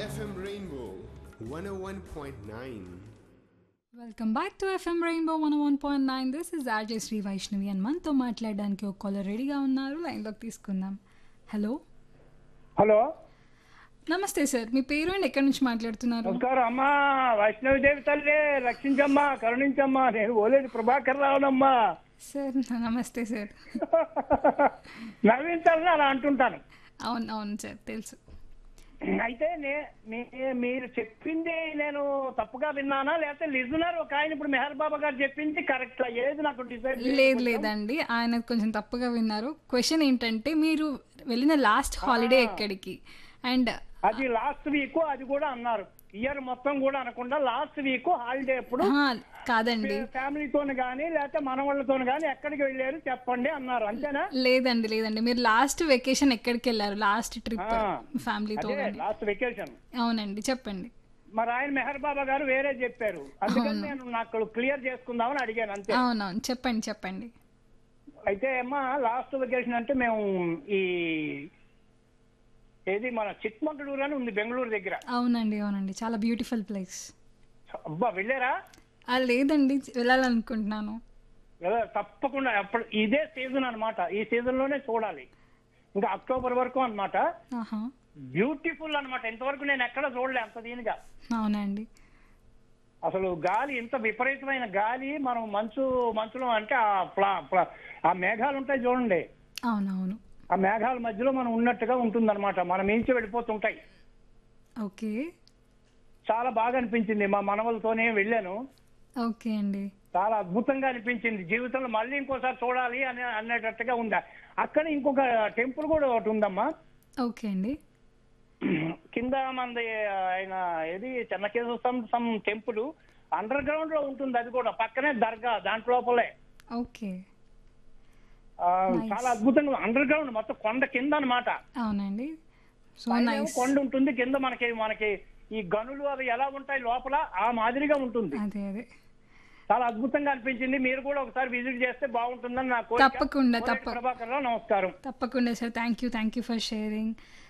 FM Rainbow 101.9. Welcome back to FM Rainbow one one point nine this is RJ Shri Vaishnavi and మనతో మాట్లాడడానికి ఒక caller రెడీగా ఉన్నారు లైన్లోకి తీసుకుందాం హలో హలో నమస్తే సార్ మీ పేరు అండ్ ఎక్కడి నుంచి మాట్లాడుతున్నారు నమస్కారం అమ్మా వైష్ణవి దేవి తల్లి రక్షించమ్మా కరుణించమ్మా నేను ఓలేడు ప్రభాకర్ రావునమ్మా సార్ నమస్తే సార్ నవీన్ తల్లి అలా అంటుంటాను అవును అవును సార్ తెలుసు అయితే నే- నే- మీరు చెప్పింది నేను తప్పుగా విన్నానా లేకపోతే లిజనర్ ఒక ఆయన ఇప్పుడు మెహర్ బాబా గారు చెప్పింది కరెక్ట్ ఏది నాకు డిసైడ్ లేదు లేదండి ఆయన కొంచెం తప్పుగా విన్నారు క్వశ్చన్ ఏంటంటే మీరు వెళ్ళిన లాస్ట్ హాలిడే ఎక్కడికి అండ్ అది లాస్ట్ వీక్ అది కూడా అన్నారు ఇయర్ మొత్తం కూడా అనకుండా లాస్ట్ వీక్ హాలిడే ఎప్పుడు కాదండి ఫ్యామిలీతో గానీ లేకపోతే మనవాళ్ళతో గానీ ఎక్కడికి వెళ్ళారు చెప్పండి అన్నారు అంతేనా లేదండి లేదండి మీరు లాస్ట్ వెకేషన్ ఎక్కడికి వెళ్ళారు లాస్ట్ ట్రిప్ ఆ. ఫ్యామిలీతో అదే కానీ లాస్ట్ వెకేషన్ అవునండి చెప్పండి మరి ఆయన మెహర్ బాబా గారు వేరే చెప్పారు అందుకని నేను నాకు క్లియర్ చేసుకుందామని అడిగాను అంతే అవునవును చెప్పండి చెప్పండి అయితే అమ్మా లాస్ట్ వెకేషన్ అంటే మేము ఈ ఏది మన చిక్మంగళూరు అని ఉంది బెంగళూరు దగ్గర అవునండి అవునండి చాలా బ్యూటిఫుల్ ప్లేస్ అబ్బా వెళ్ళారా లేదండి వెళ్ళాలనుకుంటున్నాను వెళ్ళా తప్పకుండా అప్పుడు ఇదే సీజన్ అన్నమాట ఈ సీజన్ లోనే చూడాలి ఇంకా అక్టోబర్ వరకు అన్నమాట ఆహా బ్యూటిఫుల్ అన్నమాట ఇంతవరకు నేను ఎక్కడ చూడలే అంత దీనిగా అవునండి అసలు గాలి ఇంత విపరీతమైన గాలి మనం మంచు మంచులో అంటే ఆ ప్లా- ప్లా- ఆ మేఘాలు ఉంటాయి చూడండి అవునవును ఆ మేఘాల మధ్యలో మనం ఉన్నట్టుగా ఉంటుందన్నమాట మనం మించి వెళ్ళిపోతుంటాయి ఓకే చాలా బాగా అనిపించింది మా మనవలతోనే వెళ్ళాను ఓకే అండి చాలా అద్భుతంగా అనిపించింది జీవితంలో మళ్ళీ ఇంకోసారి చూడాలి అని అనేటట్టుగా ఉందా అక్కడ ఇంకొక టెంపుల్ కూడా ఒకటి ఉందమ్మా ఓకే అండి కింద మంది ఆయన ఏది Chennakeshwara some some temple underground లో ఉంటుంది అది కూడా పక్కనే దర్గా దాంట్ లోపలే ఓకే ఆ, చాలా అద్భుతంగా అండర్ గ్రౌండ్ మొత్తం కొండ కింద అన్నమాట అవునండి సో పైనేమో నైస్ కొండ ఉంటుంది కింద మనకి మనకి ఈ గనులు అవి ఎలా ఉంటాయి లోపల ఆ మాదిరిగా ఉంటుంది అదే అదే చాలా అద్భుతంగా అనిపించింది మీరు కూడా ఒకసారి విజిట్ చేస్తే బాగుంటుందని నా కోరిక తప్పకుండా, కోరేటి తప్ప- ప్రభాకర్ రావు నమస్కారం తప్పకుండా sir thank you thank you for sharing